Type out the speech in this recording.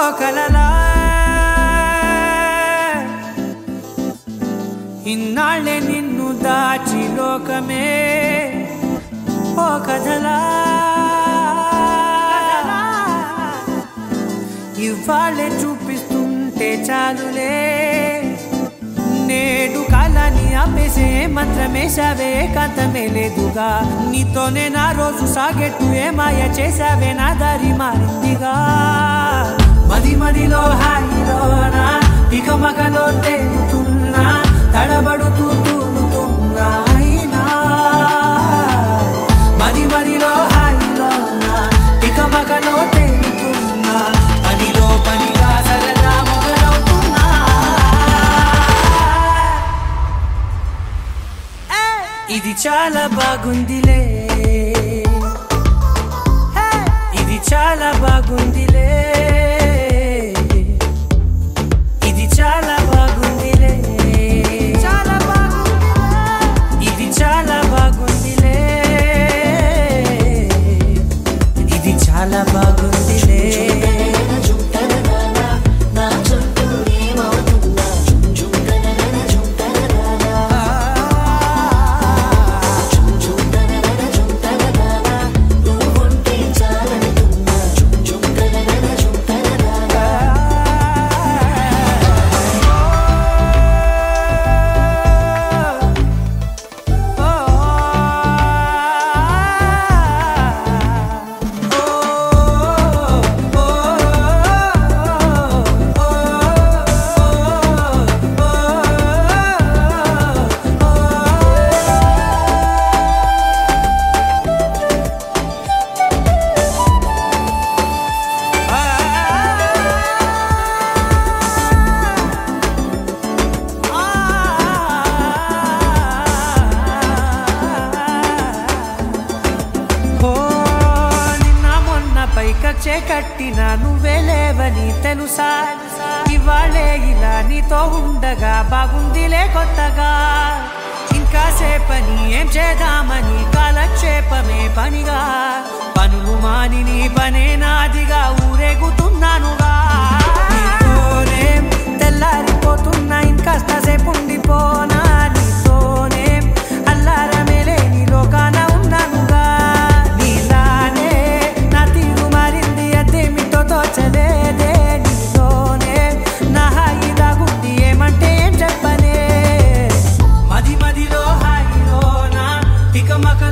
కలలా ఇన్నాళ్ళే నిన్ను దాచి లోకమే ఓ కథలా ఇవాళ్ళే చూపిస్తుంటే చాలులే నేడు కాలాన్ని ఆపేసే మంత్రమేశావే కాంతమే లేదుగా నీతోనే నా రోజు సాగెట్టు ఏ మాయ చేశావే నా దారి మారిందిగా మది మదిలో హాయిలోనా ఇక మగలో తేలుతున్నా తడబడుతూ తూలుతున్నా అయినా మది మదిలో హాయిలోనా ఇక మగలో తేలుతున్నా పనిలో పనిగా సరదా మొదలవుతున్నా ఇది చాలా బాగుందిలే ఇది చాలా బాగుందిలే ఇది చాలా బాగుందిలే చాలా బాగుందిలే ఇది చాలా బాగుందిలే ఇది చాలా బాగుందిలే ఓ నిన్న మొన్న పైకచ్చే కట్టిన నువ్వే లేవని తెలుసా ఇవాళే ఇలా నీతో ఉండగా బాగుందిలే కొత్తగా ఇంకా సేపని ఏం చేద్దామని కాలక్షేపమే పనిగా పనులు మాని నీ పనే నాదిగా ఊరేగుతున్నానుగా నీతోనే తెల్లారిపోతున్నా ఇంకాస్త సేపు ఉండిపోనా నీతోనే అల్లారమే లేని లోకాన ఉన్నానుగా నీలానే నా తీరు మారింది అదేమిటో తోచలేదే నీలోనే నా హాయి దాగుంది ఏమంటే ఏం చెప్పనే మది మదిలో హాయిలోనా తికమక